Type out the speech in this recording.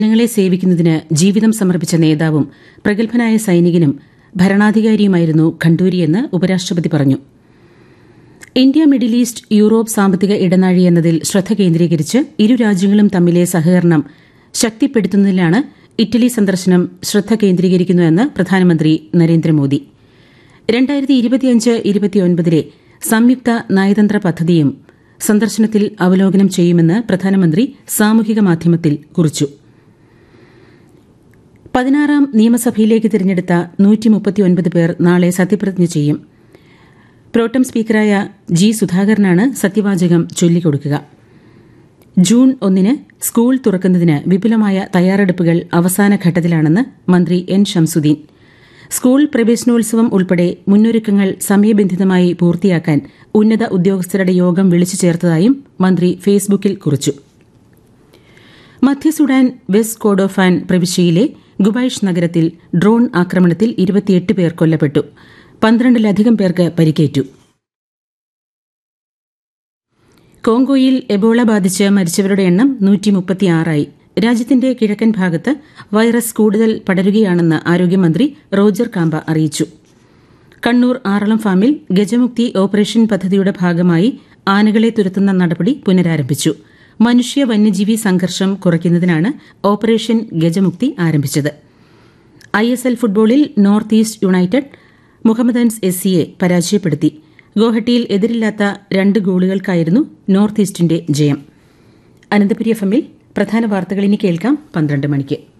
ജനങ്ങളെ സേവിക്കുന്നതിന് ജീവിതം സമർപ്പിച്ച നേതാവും പ്രഗത്ഭനായ സൈനികനും ഭരണാധികാരിയുമായിരുന്നു ഖണ്ഡൂരിയെന്ന് ഉപരാഷ്ട്രപതി പറഞ്ഞു ഇന്ത്യ മിഡിൽ ഈസ്റ്റ് യൂറോപ്പ് സാമ്പത്തിക ഇടനാഴി എന്നതിൽ ശ്രദ്ധ കേന്ദ്രീകരിച്ച് ഇരു രാജ്യങ്ങളും തമ്മിലെ സഹകരണം ശക്തിപ്പെടുത്തുന്നതിലാണ് ഇറ്റലി സന്ദർശനം ശ്രദ്ധ കേന്ദ്രീകരിക്കുന്നുവെന്ന് പ്രധാനമന്ത്രി നരേന്ദ്രമോദി രണ്ടായിരത്തി ഇരുപത്തിയഞ്ച് ഇരുപത്തിയൊൻപതിലെ സംയുക്ത നയതന്ത്ര പദ്ധതിയും സന്ദർശനത്തിൽ അവലോകനം ചെയ്യുമെന്ന് പ്രധാനമന്ത്രി സാമൂഹിക മാധ്യമത്തിൽ കുറിച്ചു പതിനാറാം നിയമസഭയിലേക്ക് തിരഞ്ഞെടുത്ത നൂറ്റിമുപ്പത്തിയൊൻപത് പേർ നാളെ സത്യപ്രതിജ്ഞ ചെയ്യും പ്രോട്ടം സ്പീക്കറായ ജി സുധാകരനാണ് സത്യവാചകം ചൊല്ലിക്കൊടുക്കുക ജൂൺ ഒന്നിന് സ്കൂൾ തുറക്കുന്നതിന് വിപുലമായ തയ്യാറെടുപ്പുകൾ അവസാന ഘട്ടത്തിലാണെന്ന് മന്ത്രി എൻ ഷംസുദ്ദീൻ സ്കൂൾ പ്രവേശനോത്സവം ഉൾപ്പെടെ മുന്നൊരുക്കങ്ങൾ സമയബന്ധിതമായി പൂർത്തിയാക്കാൻ ഉന്നത ഉദ്യോഗസ്ഥരുടെ യോഗം വിളിച്ചു ചേർത്തതായും മന്ത്രി ഫേസ്ബുക്കിൽ കുറിച്ചു മധ്യ സുഡാൻ വെസ്റ്റ് കോഡോഫാൻ പ്രവിശ്യയിലെ ഗുബൈഷ് നഗരത്തിൽ ഡ്രോൺ ആക്രമണത്തിൽ ഇരുപത്തിയെട്ട് പേർ കൊല്ലപ്പെട്ടു പന്ത്രണ്ടിലധികം പേർക്ക് പരിക്കേറ്റു കോങ്കോയിൽ എബോള ബാധിച്ച് മരിച്ചവരുടെ എണ്ണം നൂറ്റിമുപ്പത്തിയാറായി രാജ്യത്തിന്റെ കിഴക്കൻ ഭാഗത്ത് വൈറസ് കൂടുതൽ പടരുകയാണെന്ന് ആരോഗ്യമന്ത്രി റോജർ കാമ്പ അറിയിച്ചു കണ്ണൂർ ആറളം ഫാമിൽ ഗജമുക്തി ഓപ്പറേഷൻ പദ്ധതിയുടെ ഭാഗമായി ആനകളെ തുരത്തുന്ന നടപടി പുനരാരംഭിച്ചു മനുഷ്യ വന്യജീവി സംഘർഷം കുറയ്ക്കുന്നതിനാണ് ഓപ്പറേഷൻ ഗജമുക്തി ആരംഭിച്ചത് ഐ എസ് എൽ ഫുട്ബോളിൽ North East United Mohammedans S സിയെ പരാജയപ്പെടുത്തി ഗോഹട്ടിയിൽ എതിരില്ലാത്ത രണ്ട് ഗോളുകൾക്കായിരുന്നു നോർത്ത് ഈസ്റ്റിന്റെ ജയം അനന്തപുരി എഫ് എമ്മിൽ പ്രധാന വാർത്തകൾ ഇനി കേൾക്കാം പന്ത്രണ്ട് മണിക്ക്